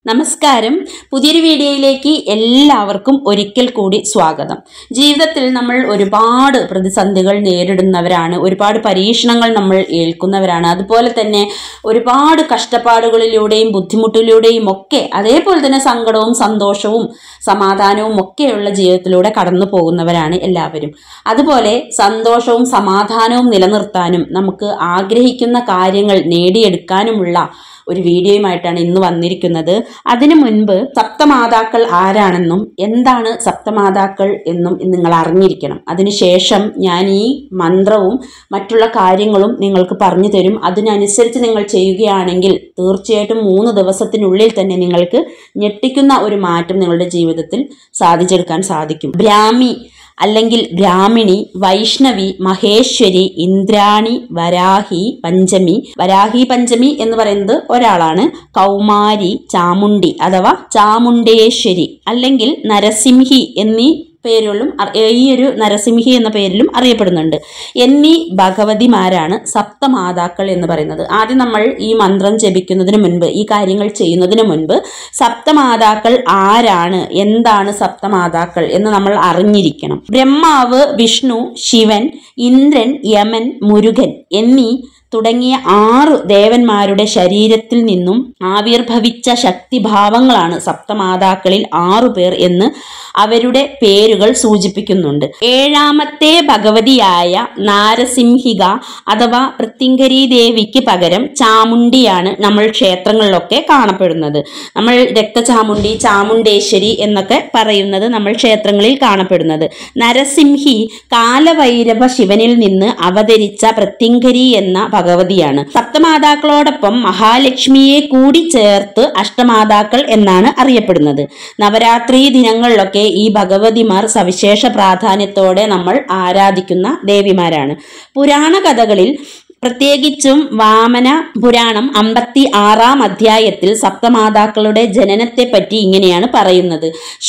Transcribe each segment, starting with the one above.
നമസ്കാരം പുതിയൊരു വീഡിയോയിലേക്ക് എല്ലാവർക്കും ഒരിക്കൽ കൂടി സ്വാഗതം ജീവിതത്തിൽ നമ്മൾ ഒരുപാട് പ്രതിസന്ധികൾ നേരിടുന്നവരാണ് ഒരുപാട് പരീക്ഷണങ്ങൾ നമ്മൾ ഏൽക്കുന്നവരാണ് അതുപോലെ തന്നെ ഒരുപാട് കഷ്ടപ്പാടുകളിലൂടെയും ബുദ്ധിമുട്ടിലൂടെയും ഒക്കെ അതേപോലെ തന്നെ സങ്കടവും സന്തോഷവും സമാധാനവും ഒക്കെയുള്ള ജീവിതത്തിലൂടെ കടന്നു പോകുന്നവരാണ് എല്ലാവരും അതുപോലെ സന്തോഷവും സമാധാനവും നിലനിർത്താനും നമുക്ക് ആഗ്രഹിക്കുന്ന കാര്യങ്ങൾ നേടിയെടുക്കാനുമുള്ള ഒരു വീഡിയോയുമായിട്ടാണ് ഇന്ന് വന്നിരിക്കുന്നത് അതിനു മുൻപ് സപ്തമാതാക്കൾ ആരാണെന്നും എന്താണ് സപ്തമാതാക്കൾ എന്നും നിങ്ങൾ അറിഞ്ഞിരിക്കണം അതിനുശേഷം ഞാൻ ഈ മന്ത്രവും മറ്റുള്ള കാര്യങ്ങളും നിങ്ങൾക്ക് പറഞ്ഞു തരും അതിനനുസരിച്ച് നിങ്ങൾ ചെയ്യുകയാണെങ്കിൽ തീർച്ചയായിട്ടും മൂന്ന് ദിവസത്തിനുള്ളിൽ തന്നെ നിങ്ങൾക്ക് ഞെട്ടിക്കുന്ന ഒരു മാറ്റം നിങ്ങളുടെ ജീവിതത്തിൽ സാധിച്ചെടുക്കാൻ സാധിക്കും ബ്രാഹ്മി അല്ലെങ്കിൽ ബ്രാഹ്മിണി വൈഷ്ണവി മഹേശ്വരി ഇന്ദ്രാണി വരാഹി പഞ്ചമി വരാഹി പഞ്ചമി എന്ന് പറയുന്നത് ഒരാളാണ് കൗമാരി ചാമുണ്ടി അഥവാ ചാമുണ്ടേശ്വരി അല്ലെങ്കിൽ നരസിംഹി എന്നീ പേരുകളും അറി- ഈ ഒരു നരസിംഹി എന്ന പേരിലും അറിയപ്പെടുന്നുണ്ട് എന്നീ ഭഗവതിമാരാണ് സപ്തമാതാക്കൾ എന്ന് പറയുന്നത് ആദ്യം നമ്മൾ ഈ മന്ത്രം ജപിക്കുന്നതിന് മുൻപ് ഈ കാര്യങ്ങൾ ചെയ്യുന്നതിന് മുൻപ് സപ്തമാതാക്കൾ ആരാണ് എന്താണ് സപ്തമാതാക്കൾ എന്ന് നമ്മൾ അറിഞ്ഞിരിക്കണം ബ്രഹ്മാവ് വിഷ്ണു ശിവൻ ഇന്ദ്രൻ യമൻ മുരുകൻ എന്നീ തുടങ്ങിയ ആറ് ദേവന്മാരുടെ ശരീരത്തിൽ നിന്നും ആവിർഭവിച്ച ശക്തിഭാവങ്ങളാണ് സപ്തമാതാക്കളിൽ ആറു പേർ എന്ന് അവരുടെ പേരുകൾ സൂചിപ്പിക്കുന്നുണ്ട് ഏഴാമത്തെ ഭഗവതിയായ നാരസിംഹിക അഥവാ പൃത്തിങ്കരി ദേവിക്ക് പകരം ചാമുണ്ടിയാണ് നമ്മൾ ക്ഷേത്രങ്ങളിലൊക്കെ കാണപ്പെടുന്നത് നമ്മൾ രക്തചാമുണ്ടി ചാമുണ്ടേശ്വരി എന്നൊക്കെ പറയുന്നത് നമ്മൾ ക്ഷേത്രങ്ങളിൽ കാണപ്പെടുന്നത് നരസിംഹി കാലഭൈരവ ശിവനിൽ നിന്ന് അവതരിച്ച പ്രത്യങ്കരി എന്ന ഭഗവതിയാണ് സപ്തമാതാക്കളോടൊപ്പം മഹാലക്ഷ്മിയെ കൂടി ചേർത്ത് അഷ്ടമാതാക്കൾ എന്നാണ് അറിയപ്പെടുന്നത് നവരാത്രി ദിനങ്ങളിലൊക്കെ ഈ ഭഗവതിമാർ സവിശേഷ പ്രാധാന്യത്തോടെ നമ്മൾ ആരാധിക്കുന്ന ദേവിമാരാണ് പുരാണ കഥകളിൽ പ്രത്യേകിച്ചും വാമന പുരാണം അമ്പത്തി ആറാം അധ്യായത്തിൽ സപ്തമാതാക്കളുടെ ജനനത്തെപ്പറ്റി ഇങ്ങനെയാണ് പറയുന്നത്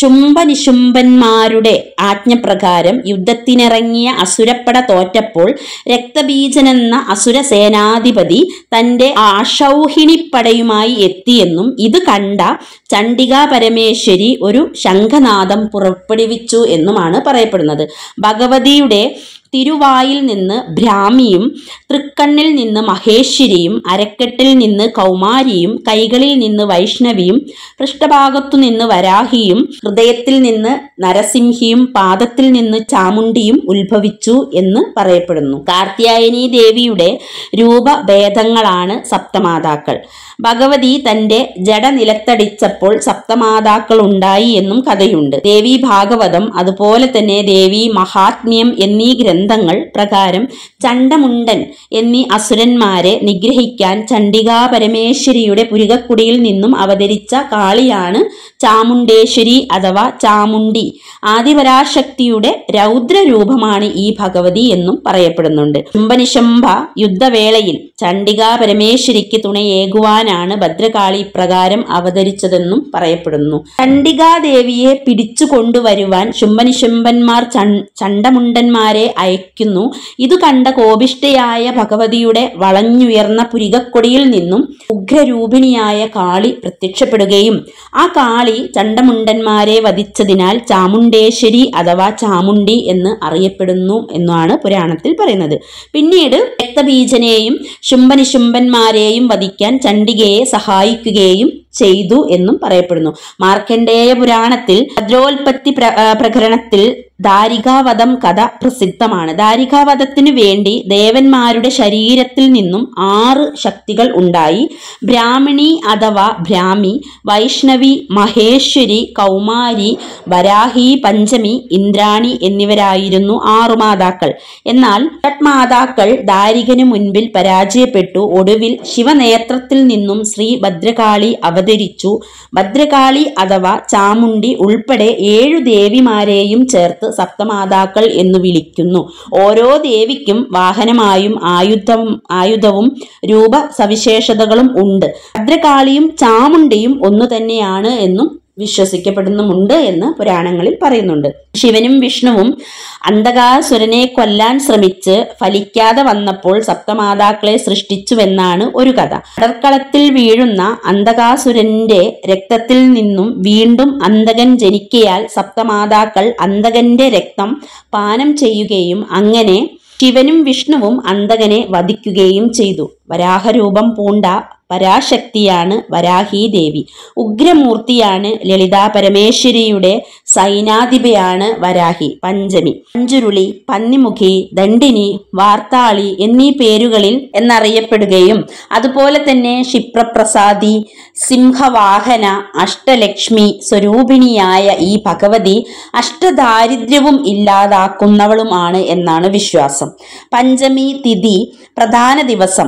ശുംഭനിശുംഭന്മാരുടെ ആജ്ഞപ്രകാരം യുദ്ധത്തിനിറങ്ങിയ അസുരപ്പട തോറ്റപ്പോൾ രക്തബീജനെന്ന അസുര സേനാധിപതി തന്റെ ആഷൗഹിണിപ്പടയുമായി എത്തിയെന്നും ഇത് കണ്ട ചണ്ഡികാ പരമേശ്വരി ഒരു ശംഖനാദം പുറപ്പെടുവിച്ചു എന്നുമാണ് പറയപ്പെടുന്നത് ഭഗവതിയുടെ തിരുവായിൽ നിന്ന് ഭ്രാമിയും തൃക്കണ്ണിൽ നിന്ന് മഹേശ്വരിയും അരക്കെട്ടിൽ നിന്ന് കൗമാരിയും കൈകളിൽ നിന്ന് വൈഷ്ണവിയും പൃഷ്ഠഭാഗത്തു നിന്ന് വരാഹിയും ഹൃദയത്തിൽ നിന്ന് നരസിംഹിയും പാദത്തിൽ നിന്ന് ചാമുണ്ടിയും ഉത്ഭവിച്ചു എന്ന് പറയപ്പെടുന്നു കാർത്യായനി ദേവിയുടെ രൂപഭേദങ്ങളാണ് സപ്തമാതാക്കൾ ഭഗവതി തന്റെ ജട നിലത്തടിച്ചപ്പോൾ സപ്തമാതാക്കൾ ഉണ്ടായി എന്നും കഥയുണ്ട് ദേവി ഭാഗവതം അതുപോലെ തന്നെ ദേവി മഹാത്മ്യം എന്നീ ഗ്രന്ഥങ്ങൾ പ്രകാരം ചണ്ടമുണ്ടൻ എന്നീ അസുരന്മാരെ നിഗ്രഹിക്കാൻ ചണ്ഡികാ പരമേശ്വരിയുടെ പുരികക്കുടിയിൽ നിന്നും അവതരിച്ച കാളിയാണ് ചാമുണ്ടേശ്വരി അഥവാ ചാമുണ്ടി ആദിപരാശക്തിയുടെ രൗദ്രരൂപമാണ് ഈ ഭഗവതി എന്നും പറയപ്പെടുന്നുണ്ട് ശുംഭനിശംഭ യുദ്ധവേളയിൽ ചണ്ഡികാ പരമേശ്വരിക്ക് തുണയേകുവാനാണ് ഭദ്രകാളി ഇപ്രകാരം അവതരിച്ചതെന്നും പറയപ്പെടുന്നു ചണ്ഡികാദേവിയെ പിടിച്ചു കൊണ്ടുവരുവാൻ ശുംഭനിശുംഭന്മാർ ചൺ- ചണ്ടമുണ്ടന്മാരെ അയക്കുന്നു ഇതു കണ്ട കോപിഷ്ഠയായ ഭഗവതിയുടെ വളഞ്ഞുയർന്ന പുരികക്കൊടിയിൽ നിന്നും ഉഗ്രരൂപിണിയായ കാളി പ്രത്യക്ഷപ്പെടുകയും ആ കാളി ചണ്ടമുണ്ടന്മാരെ വധിച്ചതിനാൽ ചാമുണ്ടേശ്വരി അഥവാ ചാമുണ്ടി എന്ന് അറിയപ്പെടുന്നു എന്നാണ് പുരാണത്തിൽ പറയുന്നത് പിന്നീട് രക്തബീജനെയും ശുംഭനിശുംഭന്മാരെയും വധിക്കാൻ ചണ്ഡികയെ സഹായിക്കുകയും ചെയ്തു എന്നും പറയപ്പെടുന്നു മാർക്കണ്ഡേയ പുരാണത്തിൽ ഭദ്രോൽപത്തി പ്ര ആ, പ്രകരണത്തിൽ ദാരികാവധം കഥ പ്രസിദ്ധമാണ് ദാരികാവധത്തിനു വേണ്ടി ദേവന്മാരുടെ ശരീരത്തിൽ നിന്നും ആറ് ശക്തികൾ ഉണ്ടായി ബ്രാഹ്മണി അഥവാ ബ്രാഹ്മി വൈഷ്ണവി മഹേശ്വരി കൗമാരി വരാഹി പഞ്ചമി ഇന്ദ്രാണി എന്നിവരായിരുന്നു ആറു മാതാക്കൾ എന്നാൽ ഷഡ്മാതാക്കൾ ദാരികനു മുൻപിൽ പരാജയപ്പെട്ടു ഒടുവിൽ ശിവനേത്രത്തിൽ നിന്നും ശ്രീ ഭദ്രകാളി അവതരിച്ചു ഭദ്രകാളി അഥവാ ചാമുണ്ടി ഉൾപ്പെടെ ഏഴു ദേവിമാരെയും ചേർത്ത് സപ്തമാതാക്കൾ എന്ന് വിളിക്കുന്നു ഓരോ ദേവിക്കും വാഹനമായും ആയുധം ആയുധവും രൂപ സവിശേഷതകളും ഉണ്ട് ഭദ്രകാളിയും ചാമുണ്ടിയും ഒന്നു തന്നെയാണ് എന്നും വിശ്വസിക്കപ്പെടുന്നുമുണ്ട് എന്ന് പുരാണങ്ങളിൽ പറയുന്നുണ്ട് ശിവനും വിഷ്ണുവും അന്ധകാസുരനെ കൊല്ലാൻ ശ്രമിച്ച് ഫലിക്കാതെ വന്നപ്പോൾ സപ്തമാതാക്കളെ സൃഷ്ടിച്ചുവെന്നാണ് ഒരു കഥ അടർക്കളത്തിൽ വീഴുന്ന അന്ധകാസുരന്റെ രക്തത്തിൽ നിന്നും വീണ്ടും അന്തകൻ ജനിക്കയാൽ സപ്തമാതാക്കൾ അന്തകന്റെ രക്തം പാനം ചെയ്യുകയും അങ്ങനെ ശിവനും വിഷ്ണുവും അന്തകനെ വധിക്കുകയും ചെയ്തു വരാഹരൂപം പൂണ്ട പരാശക്തിയാണ് വരാഹി ദേവി ഉഗ്രമൂർത്തിയാണ് ലളിതാ പരമേശ്വരിയുടെ സൈനാധിപയാണ് വരാഹി പഞ്ചമി പഞ്ചുരുളി പന്നിമുഖി ദണ്ഡിനി വാർത്താളി എന്നീ പേരുകളിൽ എന്നറിയപ്പെടുകയും അതുപോലെ തന്നെ ക്ഷിപ്രപ്രസാദി സിംഹവാഹന അഷ്ടലക്ഷ്മി സ്വരൂപിണിയായ ഈ ഭഗവതി അഷ്ടദാരിദ്ര്യവും ഇല്ലാതാക്കുന്നവളുമാണ് എന്നാണ് വിശ്വാസം പഞ്ചമി തിഥി പ്രധാന ദിവസം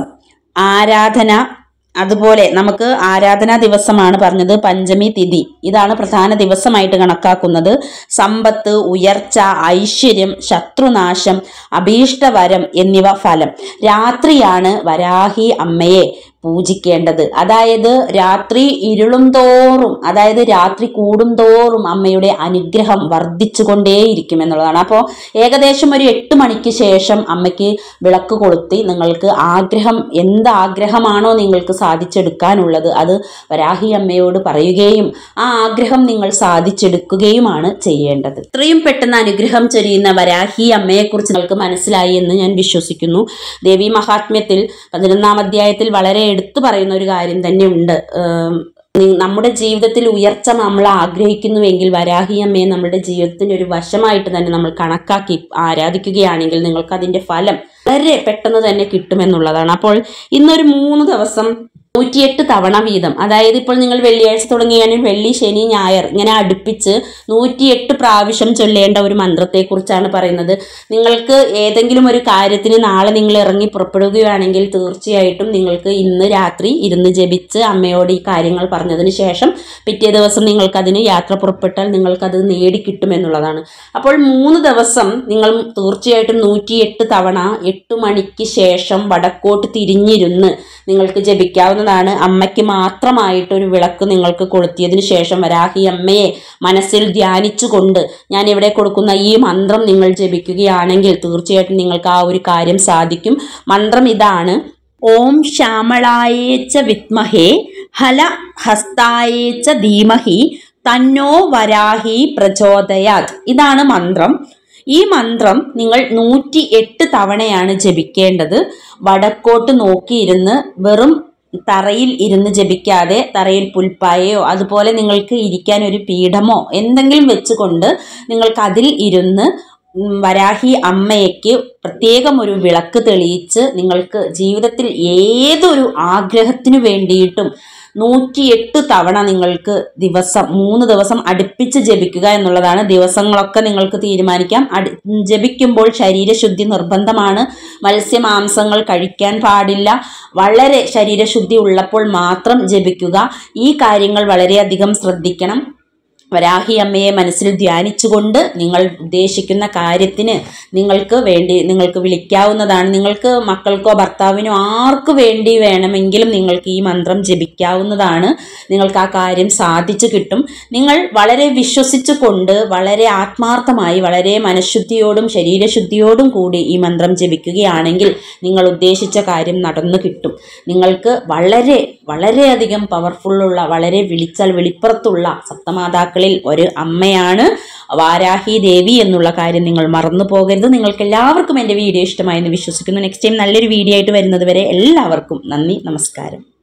ആരാധന അതുപോലെ നമുക്ക് ആരാധനാ ദിവസമാണ് പറഞ്ഞത് പഞ്ചമി തിഥി ഇതാണ് പ്രധാന ദിവസമായിട്ട് കണക്കാക്കുന്നത് സമ്പത്ത് ഉയർച്ച ഐശ്വര്യം ശത്രുനാശം അഭീഷ്ടവരം എന്നിവ ഫലം രാത്രിയാണ് വരാഹി അമ്മയെ പൂജിക്കേണ്ടത് അതായത് രാത്രി ഇരുളും തോറും അതായത് രാത്രി കൂടും തോറും അമ്മയുടെ അനുഗ്രഹം വർദ്ധിച്ചുകൊണ്ടേയിരിക്കും എന്നുള്ളതാണ് അപ്പോൾ ഏകദേശം ഒരു എട്ട് മണിക്ക് ശേഷം അമ്മയ്ക്ക് വിളക്ക് കൊളുത്തി നിങ്ങൾക്ക് ആഗ്രഹം എന്ത് ആഗ്രഹമാണോ നിങ്ങൾക്ക് സാധിച്ചെടുക്കാനുള്ളത് അത് വരാഹി അമ്മയോട് പറയുകയും ആ ആഗ്രഹം നിങ്ങൾ സാധിച്ചെടുക്കുകയുമാണ് ചെയ്യേണ്ടത് ഇത്രയും പെട്ടെന്ന് അനുഗ്രഹം ചൊരിയുന്ന വരാഹി അമ്മയെക്കുറിച്ച് നിങ്ങൾക്ക് മനസ്സിലായി എന്ന് ഞാൻ വിശ്വസിക്കുന്നു ദേവി മഹാത്മ്യത്തിൽ പതിനൊന്നാം അധ്യായത്തിൽ വളരെ എടുത്തു പറയുന്ന ഒരു കാര്യം തന്നെ ഉണ്ട് ഏം, നി- നമ്മുടെ ജീവിതത്തിൽ ഉയർച്ച നമ്മൾ ആഗ്രഹിക്കുന്നുവെങ്കിൽ വരാഹി അമ്മയെ നമ്മുടെ ജീവിതത്തിന്റെ ഒരു വശമായിട്ട് തന്നെ നമ്മൾ കണക്കാക്കി ആരാധിക്കുകയാണെങ്കിൽ നിങ്ങൾക്ക് അതിന്റെ ഫലം വളരെ പെട്ടെന്ന് തന്നെ കിട്ടുമെന്നുള്ളതാണ് അപ്പോൾ ഇന്നൊരു മൂന്ന് ദിവസം നൂറ്റിയെട്ട് തവണ വീതം അതായത് ഇപ്പോൾ നിങ്ങൾ വെള്ളിയാഴ്ച തുടങ്ങിയാണെങ്കിൽ വെള്ളി ശനി ഞായർ ഇങ്ങനെ അടുപ്പിച്ച് നൂറ്റിയെട്ട് പ്രാവശ്യം ചൊല്ലേണ്ട ഒരു മന്ത്രത്തെക്കുറിച്ചാണ് പറയുന്നത് നിങ്ങൾക്ക് ഏതെങ്കിലും ഒരു കാര്യത്തിന് നാളെ നിങ്ങൾ ഇറങ്ങി പുറപ്പെടുകയാണെങ്കിൽ തീർച്ചയായിട്ടും നിങ്ങൾക്ക് ഇന്ന് രാത്രി ഇരുന്ന് ജപിച്ച് അമ്മയോട് ഈ കാര്യങ്ങൾ പറഞ്ഞതിന് ശേഷം പിറ്റേ ദിവസം നിങ്ങൾക്കതിന് യാത്ര പുറപ്പെട്ടാൽ നിങ്ങൾക്കത് നേടിക്കിട്ടുമെന്നുള്ളതാണ് അപ്പോൾ മൂന്ന് ദിവസം നിങ്ങൾ തീർച്ചയായിട്ടും നൂറ്റിയെട്ട് തവണ എട്ട് മണിക്ക് ശേഷം വടക്കോട്ട് തിരിഞ്ഞിരുന്ന് നിങ്ങൾക്ക് ജപിക്കാവുന്നതാണ് അമ്മയ്ക്ക് മാത്രമായിട്ട് ഒരു വിളക്ക് നിങ്ങൾക്ക് കൊളുത്തിയതിന് ശേഷം വരാഹി അമ്മയെ മനസ്സിൽ ധ്യാനിച്ചുകൊണ്ട് ഞാൻ ഇവിടെ കൊടുക്കുന്ന ഈ മന്ത്രം നിങ്ങൾ ജപിക്കുകയാണെങ്കിൽ തീർച്ചയായിട്ടും നിങ്ങൾക്ക് ആ ഒരു കാര്യം സാധിക്കും മന്ത്രം ഇതാണ് ഓം ശ്യാമളായേച്ച വിത്മഹേ ഹല ഹസ്തായേച്ച ധീമഹി തന്നോ വരാഹി പ്രചോദയാത് ഇതാണ് മന്ത്രം ഈ മന്ത്രം നിങ്ങൾ നൂറ്റി എട്ട് തവണയാണ് ജപിക്കേണ്ടത് വടക്കോട്ട് നോക്കിയിരുന്ന് വെറും തറയിൽ ഇരുന്ന് ജപിക്കാതെ തറയിൽ പുൽപ്പായയോ അതുപോലെ നിങ്ങൾക്ക് ഇരിക്കാൻ ഒരു പീഠമോ എന്തെങ്കിലും വെച്ചുകൊണ്ട് നിങ്ങൾക്ക് അതിൽ ഇരുന്ന് ഉം, വരാഹി അമ്മയ്ക്ക് പ്രത്യേകം ഒരു വിളക്ക് തെളിയിച്ച് നിങ്ങൾക്ക് ജീവിതത്തിൽ ഏതൊരു ആഗ്രഹത്തിനു വേണ്ടിയിട്ടും നൂറ്റിയെട്ട് തവണ നിങ്ങൾക്ക് ദിവസം മൂന്ന് ദിവസം അടുപ്പിച്ച് ജപിക്കുക എന്നുള്ളതാണ് ദിവസങ്ങളൊക്കെ നിങ്ങൾക്ക് തീരുമാനിക്കാം അടി ജപിക്കുമ്പോൾ ശരീരശുദ്ധി നിർബന്ധമാണ് മത്സ്യമാംസങ്ങൾ കഴിക്കാൻ പാടില്ല വളരെ ശരീരശുദ്ധി ഉള്ളപ്പോൾ മാത്രം ജപിക്കുക ഈ കാര്യങ്ങൾ വളരെയധികം ശ്രദ്ധിക്കണം വരാഹി അമ്മയെ മനസ്സിൽ ധ്യാനിച്ചുകൊണ്ട് നിങ്ങൾ ഉദ്ദേശിക്കുന്ന കാര്യത്തിന് നിങ്ങൾക്ക് വേണ്ടി നിങ്ങൾക്ക് വിളിക്കാവുന്നതാണ് നിങ്ങൾക്ക് മക്കൾക്കോ ഭർത്താവിനോ ആർക്ക് വേണ്ടി വേണമെങ്കിലും നിങ്ങൾക്ക് ഈ മന്ത്രം ജപിക്കാവുന്നതാണ് നിങ്ങൾക്ക് ആ കാര്യം സാധിച്ചു കിട്ടും നിങ്ങൾ വളരെ വിശ്വസിച്ചു കൊണ്ട് വളരെ ആത്മാർത്ഥമായി വളരെ മനഃശുദ്ധിയോടും ശരീരശുദ്ധിയോടും കൂടി ഈ മന്ത്രം ജപിക്കുകയാണെങ്കിൽ നിങ്ങൾ ഉദ്ദേശിച്ച കാര്യം നടന്നു കിട്ടും നിങ്ങൾക്ക് വളരെ വളരെയധികം പവർഫുള്ളുള്ള വളരെ വിളിച്ചാൽ വെളിപ്പുറത്തുള്ള സപ്തമാതാക്കളിൽ ഒരു അമ്മയാണ് വാരാഹി ദേവി എന്നുള്ള കാര്യം നിങ്ങൾ മറന്നു പോകരുത് നിങ്ങൾക്ക് എല്ലാവർക്കും എൻ്റെ വീഡിയോ ഇഷ്ടമായെന്ന് വിശ്വസിക്കുന്നു നെക്സ്റ്റ് ടൈം നല്ലൊരു വീഡിയോ ആയിട്ട് വരുന്നത് വരെ എല്ലാവർക്കും നന്ദി നമസ്കാരം